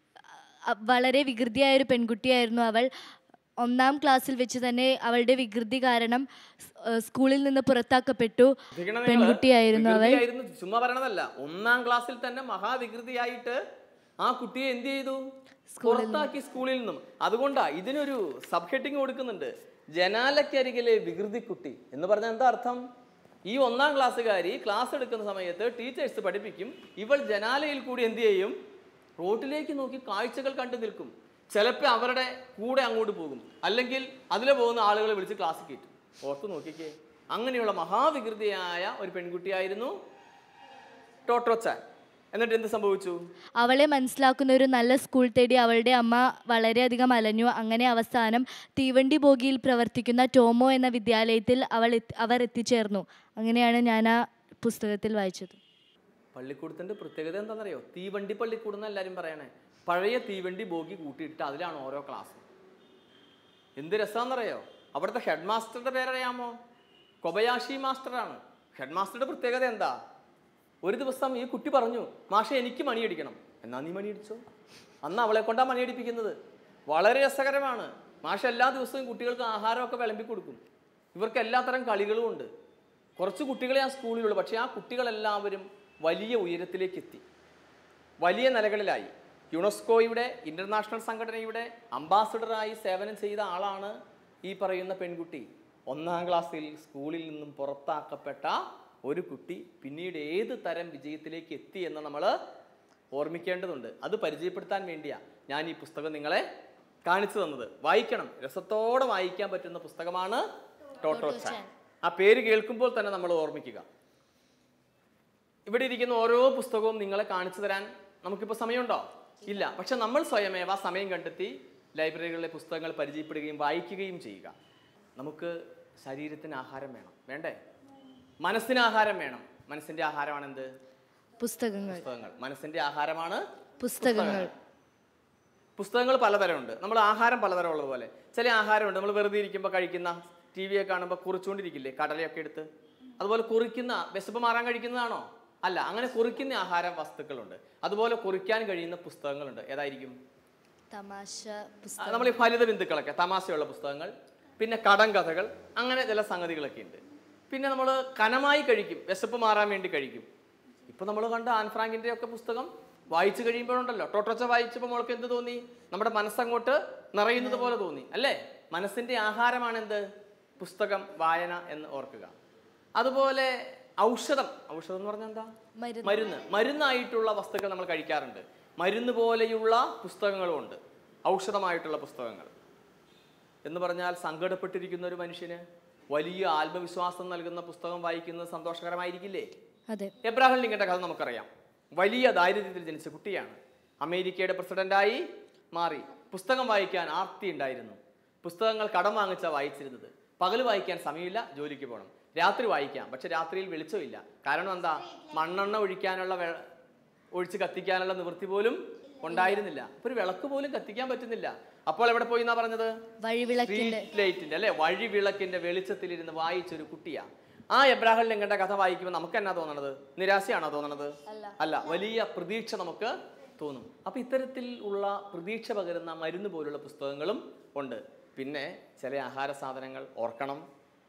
അ- വളരെ വികൃതിയായ ഒരു പെൺകുട്ടിയായിരുന്നു അവൾ ഒന്നാം ക്ലാസ്സിൽ വെച്ച് തന്നെ അവളുടെ വികൃതി കാരണം സ്- ഏഹ് സ്കൂളിൽ നിന്ന് പുറത്താക്കപ്പെട്ടു ശ്രദ്ധിക്കണം നിങ്ങള്. പെൺകുട്ടിയായിരുന്നു അവൾ വികൃതിയായിരുന്നു, ചുമ്മാ പറയണതല്ല ഒന്നാം ക്ലാസ്സിൽ തന്നെ മഹാവികൃതിയായിട്ട് ആ കുട്ടിയെ എന്ത് ചെയ്തു പുറത്താക്കി സ്കൂളിൽ നിന്നും അതുകൊണ്ടാ ഇതിനൊരു സബ് ഹെഡിങ് കൊടുക്കുന്നുണ്ട് ജനാലക്കരികിലെ വികൃതി കുട്ടി എന്ന് പറഞ്ഞാൽ എന്താ അർത്ഥം ഈ ഒന്നാം ക്ലാസ്സുകാരി ക്ലാസ് എടുക്കുന്ന സമയത്ത് ടീച്ചേഴ്സ് പഠിപ്പിക്കും ഇവൾ ജനാലയിൽ കൂടി എന്ത് ചെയ്യും റോഡിലേക്ക് നോക്കി കാഴ്ചകൾ കണ്ടു നിൽക്കും ചിലപ്പോൾ അവരുടെ കൂടെ അങ്ങോട്ട് പോകും അല്ലെങ്കിൽ അതിലെ പോകുന്ന ആളുകളെ വിളിച്ച് ക്ലാസ് കയറ്റും ഓർത്ത് നോക്കിക്കേ അങ്ങനെയുള്ള മഹാവികൃതിയായ ഒരു പെൺകുട്ടിയായിരുന്നു ടോട്ടോച്ചാൻ എന്നിട്ട് എന്ത് സംഭവിച്ചു അവളെ മനസ്സിലാക്കുന്ന ഒരു നല്ല സ്കൂൾ തേടി അവളുടെ അമ്മ വളരെയധികം അലഞ്ഞു അങ്ങനെ അവസാനം തീവണ്ടി ബോഗിയിൽ പ്രവർത്തിക്കുന്ന ടോമോ എന്ന വിദ്യാലയത്തിൽ അവൾ എത്തി- അവർ എത്തിച്ചേർന്നു അങ്ങനെയാണ് ഞാൻ ആ പുസ്തകത്തിൽ വായിച്ചത് പള്ളിക്കൂടത്തിൻ്റെ പ്രത്യേകത എന്താണെന്നറിയോ തീവണ്ടി പള്ളിക്കൂടം എന്ന് എല്ലാവരും പറയണേ പഴയ തീവണ്ടി ബോഗി കൂട്ടിയിട്ട് അതിലാണ് ഓരോ ക്ലാസ് എന്ത് രസമാണെന്നറിയോ അവിടുത്തെ ഹെഡ് മാസ്റ്ററുടെ പേരറിയാമോ കൊബയാഷി മാസ്റ്ററാണ് ഹെഡ് മാസ്റ്ററുടെ പ്രത്യേകത എന്താ ഒരു ദിവസം ഈ കുട്ടി പറഞ്ഞു മാഷെ എനിക്ക് മണിയടിക്കണം എന്നാ നീ മണിയടിച്ചോ അന്ന് അവളെ കൊണ്ടാ മണിയടിപ്പിക്കുന്നത് വളരെ രസകരമാണ് മാഷ എല്ലാ ദിവസവും കുട്ടികൾക്ക് ആഹാരമൊക്കെ വിളമ്പി കൊടുക്കും ഇവർക്ക് എല്ലാത്തരം കളികളും ഉണ്ട് കുറച്ച് കുട്ടികളെ ആ സ്കൂളിലുള്ളൂ പക്ഷേ ആ കുട്ടികളെല്ലാവരും വലിയ ഉയരത്തിലേക്ക് എത്തി വലിയ നിലകളിലായി യുനെസ്കോയുടെ ഇന്റർനാഷണൽ സംഘടനയുടെ അംബാസഡറായി സേവനം ചെയ്ത ആളാണ് ഈ പറയുന്ന പെൺകുട്ടി ഒന്നാം ക്ലാസ്സിൽ സ്കൂളിൽ നിന്നും പുറത്താക്കപ്പെട്ട ഒരു കുട്ടി പിന്നീട് ഏത് തരം വിജയത്തിലേക്ക് എത്തി എന്ന് നമ്മൾ ഓർമ്മിക്കേണ്ടതുണ്ട് അത് പരിചയപ്പെടുത്താൻ വേണ്ടിയാ ഞാൻ ഈ പുസ്തകം നിങ്ങളെ കാണിച്ചു തന്നത് വായിക്കണം രസത്തോടെ വായിക്കാൻ പറ്റുന്ന പുസ്തകമാണ് ടോട്ടോ ചാൻ ആ പേര് കേൾക്കുമ്പോൾ തന്നെ നമ്മൾ ഓർമ്മിക്കുക ഇവിടെ ഇരിക്കുന്ന ഓരോ പുസ്തകവും നിങ്ങളെ കാണിച്ചു തരാൻ നമുക്കിപ്പോൾ സമയമുണ്ടോ ഇല്ല പക്ഷെ നമ്മൾ സ്വയമേവ സമയം കണ്ടെത്തി ലൈബ്രറികളിലെ പുസ്തകങ്ങൾ പരിചയപ്പെടുകയും വായിക്കുകയും ചെയ്യുക നമുക്ക് ശരീരത്തിന് ആഹാരം വേണം വേണ്ടേ മനസ്സിന് ആഹാരം വേണം മനസ്സിന്റെ ആഹാരമാണ് എന്ത് പുസ്തകങ്ങൾ പുസ്തകങ്ങൾ മനസ്സിന്റെ ആഹാരമാണ് പുസ്തകങ്ങൾ പുസ്തകങ്ങൾ പലതരമുണ്ട് നമ്മൾ ആഹാരം പലതരം ഉള്ളതുപോലെ ചില ആഹാരമുണ്ട് നമ്മൾ വെറുതെ ഇരിക്കുമ്പോൾ കഴിക്കുന്ന ടി വിയെ കാണുമ്പോൾ കുറിച്ചുകൊണ്ടിരിക്കില്ലേ കടലയൊക്കെ എടുത്ത് അതുപോലെ കുറിക്കുന്ന വിശപ്പ് മാറാൻ കഴിക്കുന്നതാണോ അല്ല അങ്ങനെ കുറിക്കുന്ന ആഹാര വസ്തുക്കളുണ്ട് അതുപോലെ കുറിക്കാൻ കഴിയുന്ന പുസ്തകങ്ങളുണ്ട് ഏതായിരിക്കും തമാശ ആ, നമ്മൾ ഈ ഫലിത ബിന്ദുക്കളൊക്കെ തമാശയുള്ള പുസ്തകങ്ങൾ പിന്നെ കടം കഥകൾ അങ്ങനെ ചില സംഗതികളൊക്കെ ഉണ്ട് പിന്നെ നമ്മൾ കനമായി കഴിക്കും വിശപ്പ് മാറാൻ വേണ്ടി കഴിക്കും ഇപ്പൊ നമ്മൾ കണ്ട ആൻ ഫ്രാങ്കിന്റെ ഒക്കെ പുസ്തകം വായിച്ചു കഴിയുമ്പോഴുണ്ടല്ലോ ടോട്ടോച്ച വായിച്ചപ്പോൾ മോൾക്ക് എന്ത് തോന്നി നമ്മുടെ മനസ്സങ്ങോട്ട് നിറയുന്നത് പോലെ തോന്നി അല്ലേ മനസ്സിന്റെ ആഹാരമാണ് എന്ത് പുസ്തകം വായന എന്ന് ഓർക്കുക അതുപോലെ ഔഷധം ഔഷധം എന്ന് പറഞ്ഞാൽ എന്താ മരുന്ന്. മരുന്ന് മരുന്നായിട്ടുള്ള വസ്തുക്കൾ നമ്മൾ കഴിക്കാറുണ്ട് മരുന്ന് പോലെയുള്ള പുസ്തകങ്ങളും ഉണ്ട് ഔഷധമായിട്ടുള്ള പുസ്തകങ്ങൾ എന്ന് പറഞ്ഞാൽ സങ്കടപ്പെട്ടിരിക്കുന്ന ഒരു മനുഷ്യന് വലിയ ആത്മവിശ്വാസം നൽകുന്ന പുസ്തകം വായിക്കുന്നത് സന്തോഷകരമായിരിക്കില്ലേ അതെ എബ്രാഹിം ലിങ്കന്റെ കഥ നമുക്കറിയാം വലിയ ദാരിദ്ര്യത്തിൽ ജനിച്ച കുട്ടിയാണ് അമേരിക്കയുടെ പ്രസിഡന്റായി മാറി പുസ്തകം വായിക്കാൻ ആർത്തി ഉണ്ടായിരുന്നു പുസ്തകങ്ങൾ കടം വാങ്ങിച്ച വായിച്ചിരുന്നത് പകൽ വായിക്കാൻ സമയമില്ല ജോലിക്ക് പോകണം രാത്രി വായിക്കാം പക്ഷെ രാത്രിയിൽ വെളിച്ചമില്ല കാരണം എന്താ മണ്ണെണ്ണ ഒഴിക്കാനുള്ള വെ ഒഴിച്ച് കത്തിക്കാനുള്ള നിവൃത്തി പോലും ഉണ്ടായിരുന്നില്ല അപ്പൊ ഒരു വിളക്ക് പോലും കത്തിക്കാൻ പറ്റുന്നില്ല അപ്പോൾ എവിടെ പോയി എന്നാ പറഞ്ഞത് വഴിവിളക്കിന്റെ സ്ട്രീറ്റ് ലൈറ്റിന്റെ അല്ലെ വഴിവിളക്കിന്റെ വെളിച്ചത്തിലിരുന്ന് വായിച്ചൊരു കുട്ടിയാ ആ എബ്രാഹിം ലിങ്കന്റെ കഥ വായിക്കുമ്പോൾ നമുക്ക് എന്നാ തോന്നണത് നിരാശയാണോ തോന്നണത് അല്ല വലിയ പ്രതീക്ഷ നമുക്ക് തോന്നും അപ്പൊ ഇത്തരത്തിൽ ഉള്ള പ്രതീക്ഷ പകരുന്ന മരുന്ന് പോലുള്ള പുസ്തകങ്ങളും ഉണ്ട് പിന്നെ ചില ആഹാര സാധനങ്ങൾ ഓർക്കണം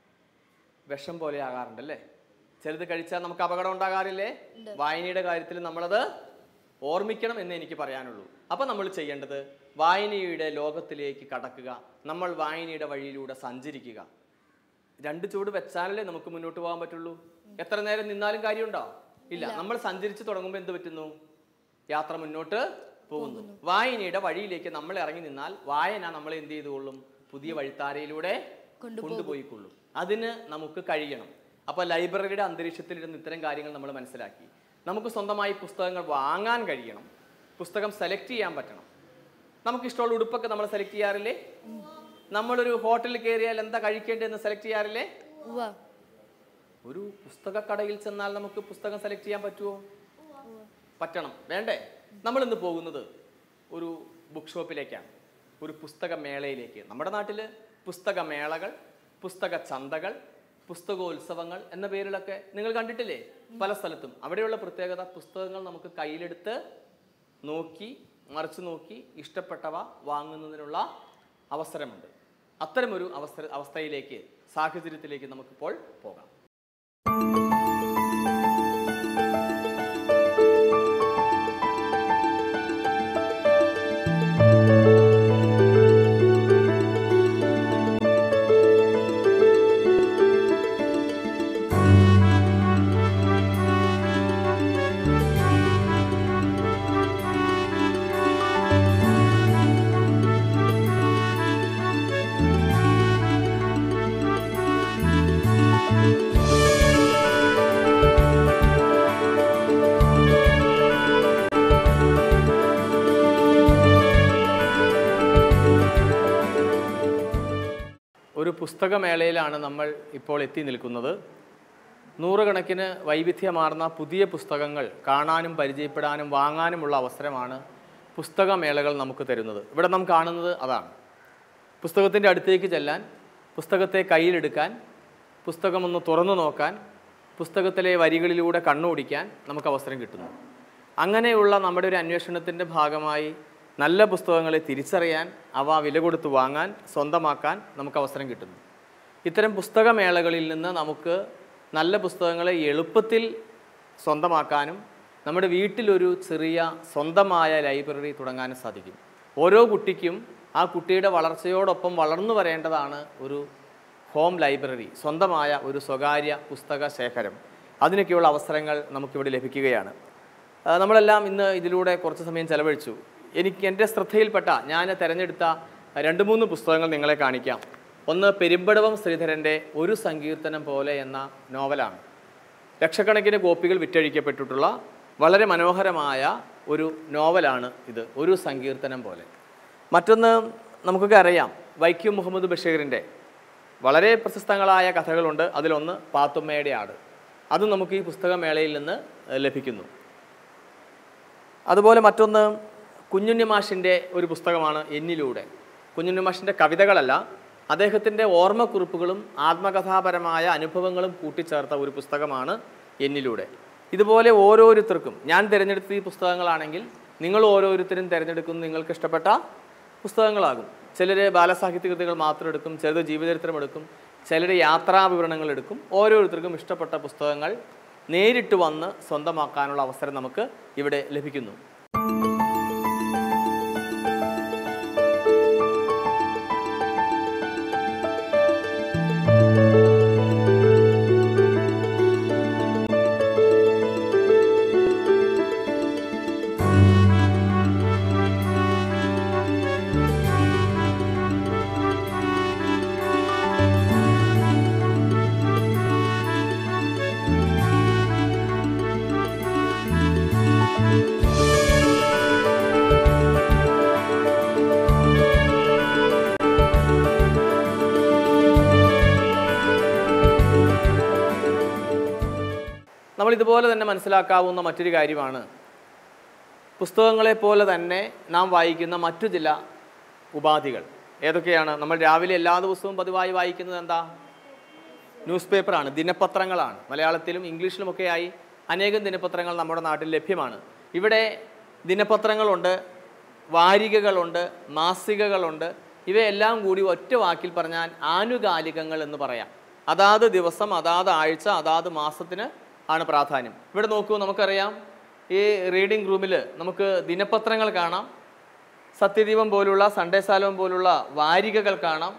വിഷം പോലെ ആകാറുണ്ട് അല്ലേ ചിലത് കഴിച്ചാൽ നമുക്ക് അപകടം ഉണ്ടാകാറില്ലേ വായനയുടെ കാര്യത്തിൽ നമ്മളത് ഓർമ്മിക്കണം എന്ന് എനിക്ക് പറയാനുള്ളൂ അപ്പം നമ്മൾ ചെയ്യേണ്ടത് വായനയുടെ ലോകത്തിലേക്ക് കടക്കുക നമ്മൾ വായനയുടെ വഴിയിലൂടെ സഞ്ചരിക്കുക രണ്ട് ചൂട് വെച്ചാലല്ലേ നമുക്ക് മുന്നോട്ട് പോകാൻ പറ്റുള്ളൂ എത്ര നേരം നിന്നാലും കാര്യമുണ്ടോ ഇല്ല നമ്മൾ സഞ്ചരിച്ച് തുടങ്ങുമ്പോൾ എന്ത് പറ്റുന്നു യാത്ര മുന്നോട്ട് പോകുന്നു വായനയുടെ വഴിയിലേക്ക് നമ്മൾ ഇറങ്ങി നിന്നാൽ വായന നമ്മളെ എന്ത് ചെയ്തുകൊള്ളും പുതിയ വഴിത്താരയിലൂടെ കൊണ്ടുപോയിക്കൊള്ളും അതിന് നമുക്ക് കഴിയണം അപ്പോൾ ലൈബ്രറിയുടെ അന്തരീക്ഷത്തിൽ ഇരുന്ന് ഇത്തരം കാര്യങ്ങൾ നമ്മൾ മനസ്സിലാക്കി നമുക്ക് സ്വന്തമായി പുസ്തകങ്ങൾ വാങ്ങാൻ കഴിയണം പുസ്തകം സെലക്ട് ചെയ്യാൻ പറ്റണം നമുക്ക് ഇഷ്ടമുള്ള ഉടുപ്പൊക്കെ നമ്മൾ സെലക്ട് ചെയ്യാറില്ലേ നമ്മളൊരു ഹോട്ടലിൽ കയറിയാൽ എന്താ കഴിക്കേണ്ടതെന്ന് സെലക്ട് ചെയ്യാറില്ലേ ഉവ്വ ഒരു പുസ്തകക്കടയിൽ ചെന്നാൽ നമുക്ക് പുസ്തകം സെലക്ട് ചെയ്യാൻ പറ്റുമോ പറ്റണം വേണ്ടേ നമ്മൾ ഇന്ന് പോകുന്നത് ഒരു ബുക്ക് ഷോപ്പിലേക്കാണ് ഒരു പുസ്തക മേളയിലേക്ക് നമ്മുടെ നാട്ടിൽ പുസ്തകമേളകൾ പുസ്തക ചന്തകൾ പുസ്തകോത്സവങ്ങൾ എന്ന പേരിലൊക്കെ നിങ്ങൾ കണ്ടിട്ടില്ലേ പല സ്ഥലത്തും അവിടെയുള്ള പ്രത്യേകത പുസ്തകങ്ങൾ നമുക്ക് കയ്യിലെടുത്ത് നോക്കി മറിച്ച് നോക്കി ഇഷ്ടപ്പെട്ടവ വാങ്ങുന്നതിനുള്ള അവസരമുണ്ട് അത്തരമൊരു അവസര അവസ്ഥയിലേക്ക് സാഹചര്യത്തിലേക്ക് നമുക്കിപ്പോൾ പോകാം പുസ്തകമേളയിലാണ് നമ്മൾ ഇപ്പോൾ എത്തി നിൽക്കുന്നത് നൂറുകണക്കിന് വൈവിധ്യമാർന്ന പുതിയ പുസ്തകങ്ങൾ കാണാനും പരിചയപ്പെടാനും വാങ്ങാനുമുള്ള അവസരമാണ് പുസ്തകമേളകൾ നമുക്ക് തരുന്നത് ഇവിടെ നാം കാണുന്നത് അതാണ് പുസ്തകത്തിൻ്റെ അടുത്തേക്ക് ചെല്ലാൻ പുസ്തകത്തെ കയ്യിലെടുക്കാൻ പുസ്തകമൊന്ന് തുറന്നു നോക്കാൻ പുസ്തകത്തിലെ വരികളിലൂടെ കണ്ണോടിക്കാൻ നമുക്ക് അവസരം കിട്ടുന്നു അങ്ങനെയുള്ള നമ്മുടെ ഒരു അന്വേഷണത്തിൻ്റെ ഭാഗമായി നല്ല പുസ്തകങ്ങളെ തിരിച്ചറിയാൻ അവ വില കൊടുത്ത് വാങ്ങാൻ സ്വന്തമാക്കാൻ നമുക്ക് അവസരം കിട്ടുന്നു ഇത്തരം പുസ്തകമേളകളിൽ നിന്ന് നമുക്ക് നല്ല പുസ്തകങ്ങളെ എളുപ്പത്തിൽ സ്വന്തമാക്കാനും നമ്മുടെ വീട്ടിലൊരു ചെറിയ സ്വന്തമായ ലൈബ്രറി തുടങ്ങാനും സാധിക്കും ഓരോ കുട്ടിക്കും ആ കുട്ടിയുടെ വളർച്ചയോടൊപ്പം വളർന്നു വരേണ്ടതാണ് ഒരു ഹോം ലൈബ്രറി സ്വന്തമായ ഒരു സ്വകാര്യ പുസ്തക ശേഖരം അതിനൊക്കെയുള്ള അവസരങ്ങൾ നമുക്കിവിടെ ലഭിക്കുകയാണ് ആ, നമ്മളെല്ലാം ഇന്ന് ഇതിലൂടെ കുറച്ച് സമയം ചെലവഴിച്ചു എനിക്ക് എൻ്റെ ശ്രദ്ധയിൽപ്പെട്ട ഞാൻ തിരഞ്ഞെടുത്ത രണ്ട് മൂന്ന് പുസ്തകങ്ങൾ നിങ്ങളെ കാണിക്കാം ഒന്ന് പെരുമ്പടവം ശ്രീധരൻ്റെ ഒരു സങ്കീർത്തനം പോലെ എന്ന നോവലാണ് ലക്ഷക്കണക്കിന് കോപ്പികൾ വിറ്റഴിക്കപ്പെട്ടിട്ടുള്ള വളരെ മനോഹരമായ ഒരു നോവലാണ് ഇത് ഒരു സങ്കീർത്തനം പോലെ മറ്റൊന്ന് നമുക്കൊക്കെ അറിയാം വൈക്കം മുഹമ്മദ് ബഷീറിൻ്റെ വളരെ പ്രശസ്തങ്ങളായ കഥകളുണ്ട് അതിലൊന്ന് പാത്തുമ്മയുടെ ആട് അത് നമുക്ക് ഈ പുസ്തകമേളയിൽ നിന്ന് ഏഹ്, ലഭിക്കുന്നു അതുപോലെ മറ്റൊന്ന് കുഞ്ഞുണ്ണിമാഷിൻ്റെ ഒരു പുസ്തകമാണ് എന്നിലൂടെ കുഞ്ഞുണ്ണിമാഷിൻ്റെ കവിതകളല്ല അദ്ദേഹത്തിൻ്റെ ഓർമ്മക്കുറിപ്പുകളും ആത്മകഥാപരമായ അനുഭവങ്ങളും കൂട്ടിച്ചേർത്ത ഒരു പുസ്തകമാണ് എന്നിലൂടെ ഇതുപോലെ ഓരോരുത്തർക്കും ഞാൻ തിരഞ്ഞെടുത്ത ഈ പുസ്തകങ്ങളാണെങ്കിൽ നിങ്ങൾ ഓരോരുത്തരും തിരഞ്ഞെടുക്കുന്ന നിങ്ങൾക്ക് ഇഷ്ടപ്പെട്ട പുസ്തകങ്ങളാകും ചിലർ ബാലസാഹിത്യ കൃതികൾ മാത്രം എടുക്കും ചിലർ ജീവചരിത്രം എടുക്കും ചിലർ യാത്രാ വിവരണങ്ങൾ എടുക്കും ഓരോരുത്തർക്കും ഇഷ്ടപ്പെട്ട പുസ്തകങ്ങൾ നേരിട്ട് വന്ന് സ്വന്തമാക്കാനുള്ള അവസരം നമുക്ക് ഇവിടെ ലഭിക്കുന്നു നമ്മൾ ഇതുപോലെ തന്നെ മനസ്സിലാക്കാവുന്ന മറ്റൊരു കാര്യമാണ് പുസ്തകങ്ങളെ പോലെ തന്നെ നാം വായിക്കുന്ന മറ്റു ചില ഉപാധികൾ ഏതൊക്കെയാണ് നമ്മൾ രാവിലെ എല്ലാ ദിവസവും പതിവായി വായിക്കുന്നത് എന്താ ന്യൂസ് പേപ്പറാണ് ദിനപത്രങ്ങളാണ് മലയാളത്തിലും ഇംഗ്ലീഷിലുമൊക്കെയായി അനേകം ദിനപത്രങ്ങൾ നമ്മുടെ നാട്ടിൽ ലഭ്യമാണ് ഇവിടെ ദിനപത്രങ്ങളുണ്ട് വാരികകളുണ്ട് മാസികകളുണ്ട് ഇവയെല്ലാം കൂടി ഒറ്റ വാക്കിൽ പറഞ്ഞാൽ ആനുകാലികങ്ങൾ എന്ന് പറയാം അതാത് ദിവസം അതാത് ആഴ്ച അതാത് മാസത്തിന് ആണ് പ്രാധാന്യം ഇവിടെ നോക്കൂ നമുക്കറിയാം ഈ റീഡിംഗ് റൂമിൽ നമുക്ക് ദിനപത്രങ്ങൾ കാണാം സത്യദീപം പോലുള്ള സൺഡേ സാലോം പോലുള്ള വാരികകൾ കാണാം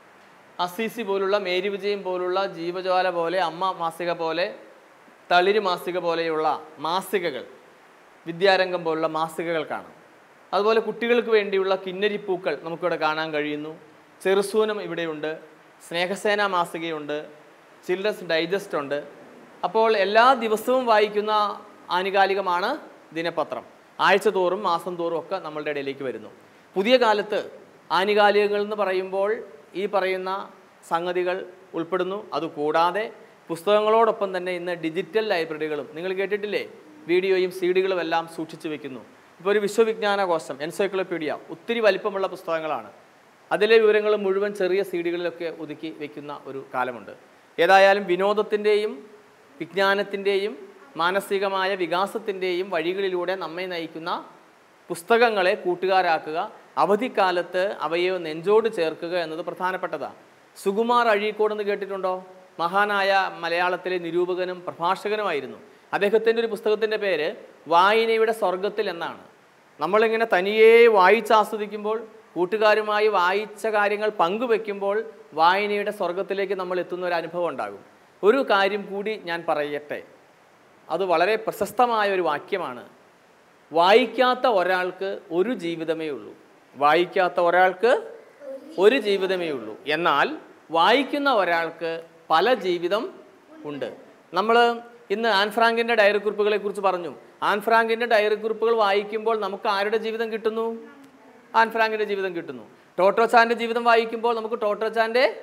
അസീസി പോലുള്ള മേരി വിജയം പോലുള്ള ജീവജ്വാല പോലെ അമ്മ മാസിക പോലെ തളിര് മാസിക പോലെയുള്ള മാസികകൾ വിദ്യാരംഗം പോലുള്ള മാസികകൾ കാണാം അതുപോലെ കുട്ടികൾക്ക് വേണ്ടിയുള്ള കിന്നരിപ്പൂക്കൾ നമുക്കിവിടെ കാണാൻ കഴിയുന്നു ചെറുസൂനം ഇവിടെയുണ്ട് സ്നേഹസേന മാസികയുണ്ട് ചിൽഡ്രൻസ് ഡൈജസ്റ്റ് ഉണ്ട് അപ്പോൾ എല്ലാ ദിവസവും വായിക്കുന്ന ആനുകാലികമാണ് ദിനപത്രം ആഴ്ച തോറും മാസം തോറും ഒക്കെ നമ്മളുടെ ഇടയിലേക്ക് വരുന്നു പുതിയ കാലത്ത് ആനുകാലികങ്ങൾ എന്ന് പറയുമ്പോൾ ഈ പറയുന്ന സംഗതികൾ ഉൾപ്പെടുന്നു അതുകൂടാതെ പുസ്തകങ്ങളോടൊപ്പം തന്നെ ഇന്ന് ഡിജിറ്റൽ ലൈബ്രറികളും നിങ്ങൾ കേട്ടിട്ടില്ലേ വീഡിയോയും സി ഡികളും എല്ലാം സൂക്ഷിച്ചു വെക്കുന്നു ഇപ്പോൾ ഒരു വിശ്വവിജ്ഞാന കോശം എൻസൈക്ലോപീഡിയ ഒത്തിരി വലിപ്പമുള്ള പുസ്തകങ്ങളാണ് അതിലെ വിവരങ്ങൾ മുഴുവൻ ചെറിയ സി ഡികളിലൊക്കെ ഒതുക്കി വെക്കുന്ന ഒരു കാലമുണ്ട് ഏതായാലും വിനോദത്തിൻ്റെയും വിജ്ഞാനത്തിൻ്റെയും മാനസികമായ വികാസത്തിൻ്റെയും വഴികളിലൂടെ നമ്മെ നയിക്കുന്ന പുസ്തകങ്ങളെ കൂട്ടുകാരാക്കുക അവധിക്കാലത്ത് അവയെ നെഞ്ചോട് ചേർക്കുക എന്നത് പ്രധാനപ്പെട്ടതാണ് സുകുമാർ അഴീക്കോട് എന്ന് കേട്ടിട്ടുണ്ടോ മഹാനായ മലയാളത്തിലെ നിരൂപകനും പ്രഭാഷകനുമായിരുന്നു അദ്ദേഹത്തിൻ്റെ ഒരു പുസ്തകത്തിൻ്റെ പേര് വായനയുടെ സ്വർഗത്തിൽ എന്നാണ് നമ്മളിങ്ങനെ തനിയെ വായിച്ചാസ്വദിക്കുമ്പോൾ കൂട്ടുകാരുമായി വായിച്ച കാര്യങ്ങൾ പങ്കുവെക്കുമ്പോൾ വായനയുടെ സ്വർഗത്തിലേക്ക് നമ്മൾ എത്തുന്ന ഒരു അനുഭവം ഉണ്ടാകും ഒരു കാര്യം കൂടി ഞാൻ പറയട്ടെ അത് വളരെ പ്രശസ്തമായ ഒരു വാക്യമാണ് വായിക്കാത്ത ഒരാൾക്ക് ഒരു ജീവിതമേ ഉള്ളൂ വായിക്കാത്ത ഒരാൾക്ക് ഒരു ജീവിതമേ ഉള്ളൂ എന്നാൽ വായിക്കുന്ന ഒരാൾക്ക് പല ജീവിതം ഉണ്ട് നമ്മൾ ഇന്ന് ആൻ ഫ്രാങ്കിൻ്റെ ഡയറി കുറിപ്പുകളെ കുറിച്ച് പറഞ്ഞു ആൻ ഫ്രാങ്കിൻ്റെ ഡയറി കുറിപ്പുകൾ വായിക്കുമ്പോൾ നമുക്ക് ആരുടെ ജീവിതം കിട്ടുന്നു ആൻ ഫ്രാങ്കിൻ്റെ ജീവിതം കിട്ടുന്നു ടോട്ടോ ചാൻ്റെ ജീവിതം വായിക്കുമ്പോൾ നമുക്ക് ടോട്ടോ ചാൻ്റെ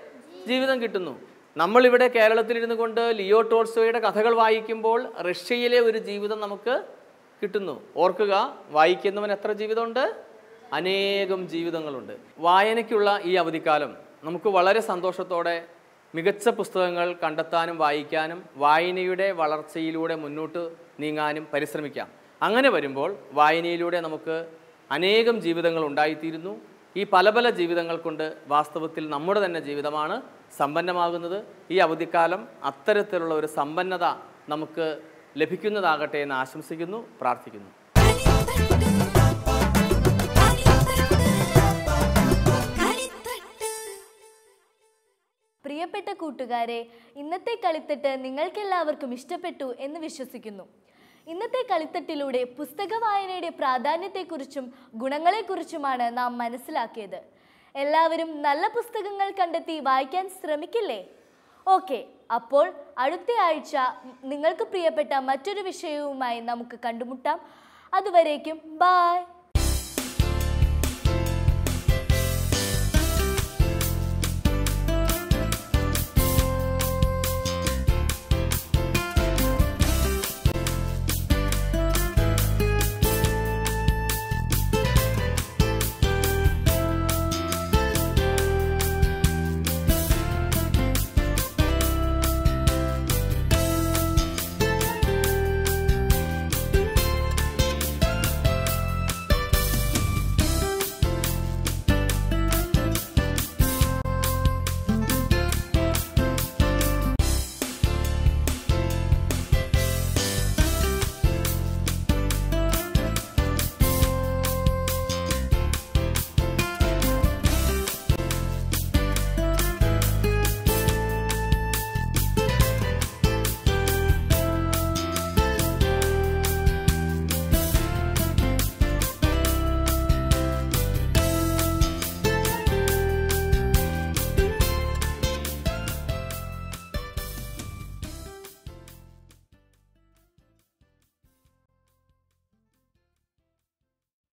ജീവിതം കിട്ടുന്നു നമ്മളിവിടെ കേരളത്തിലിരുന്നു കൊണ്ട് ലിയോ ടോൾസ്റ്റോയുടെ കഥകൾ വായിക്കുമ്പോൾ റഷ്യയിലെ ഒരു ജീവിതം നമുക്ക് കിട്ടുന്നു ഓർക്കുക വായിക്കുന്നവൻ എത്ര ജീവിതമുണ്ട് അനേകം ജീവിതങ്ങളുണ്ട് വായനയ്ക്കുള്ള ഈ അവധിക്കാലം നമുക്ക് വളരെ സന്തോഷത്തോടെ മികച്ച പുസ്തകങ്ങൾ കണ്ടെത്താനും വായിക്കാനും വായനയുടെ വളർച്ചയിലൂടെ മുന്നോട്ട് നീങ്ങാനും പരിശ്രമിക്കാം അങ്ങനെ വരുമ്പോൾ വായനയിലൂടെ നമുക്ക് അനേകം ജീവിതങ്ങൾ ഉണ്ടായിത്തീരുന്നു ഈ പല പല ജീവിതങ്ങൾ കൊണ്ട് വാസ്തവത്തിൽ നമ്മുടെ തന്നെ ജീവിതമാണ് സമ്പന്നമാകുന്നത് ഈ അവധിക്കാലം അത്തരത്തിലുള്ള ഒരു സമ്പന്നത നമുക്ക് ലഭിക്കുന്നതാകട്ടെ എന്ന് ആശംസിക്കുന്നു പ്രാർത്ഥിക്കുന്നു പ്രിയപ്പെട്ട കൂട്ടുകാരെ ഇന്നത്തെ കളിത്തട്ട് നിങ്ങൾക്കെല്ലാവർക്കും ഇഷ്ടപ്പെട്ടു എന്ന് വിശ്വസിക്കുന്നു ഇന്നത്തെ കളിത്തട്ടിലൂടെ പുസ്തക വായനയുടെ പ്രാധാന്യത്തെക്കുറിച്ചും ഗുണങ്ങളെക്കുറിച്ചുമാണ് നാം മനസ്സിലാക്കിയത് എല്ലാവരും നല്ല പുസ്തകങ്ങൾ കണ്ടെത്തി വായിക്കാൻ ശ്രമിക്കില്ലേ ഓക്കെ അപ്പോൾ അടുത്ത ആഴ്ച നിങ്ങൾക്ക് പ്രിയപ്പെട്ട മറ്റൊരു വിഷയവുമായി നമുക്ക് കണ്ടുമുട്ടാം അതുവരേക്കും ബായ്